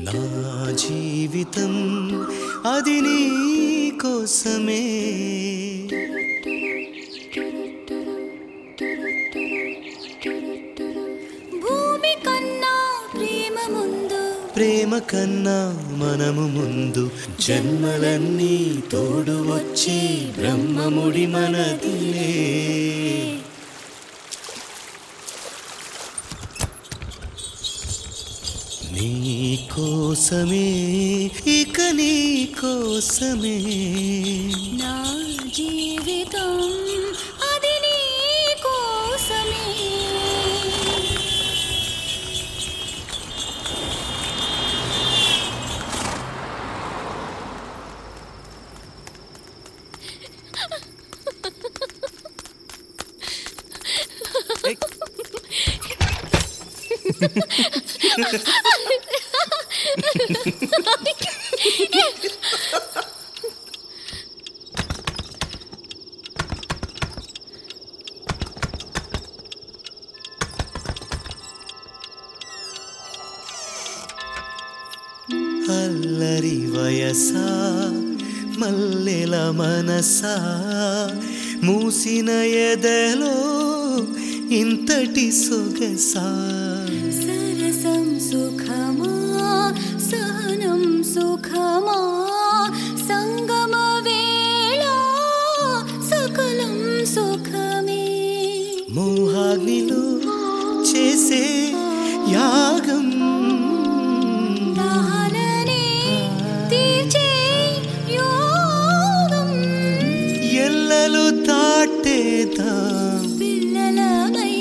నా జీవితం అది నీ కోసమే భూమి కన్నా ప్రేమ ముందు ప్రేమ కన్నా మనము ముందు జన్మలన్నీ తోడు వచ్చే బ్రహ్మముడి మనదిలే నీ కోసమే ఇక నీ కోసమే నా జీవితం అది నీ కోసమే అల్లరి వయసా మల్లెల మనసా మూసిన ఎదలో ఇంతటి సొగసా సరసం సుఖమా సహనం సుఖమా సంగమ వేళ సకలం సుఖమే మోహాగ్నిలో చేసే యాగం దాహననే తీర్చే యోగం ఎల్లలు దాటేదా పిల్లలమై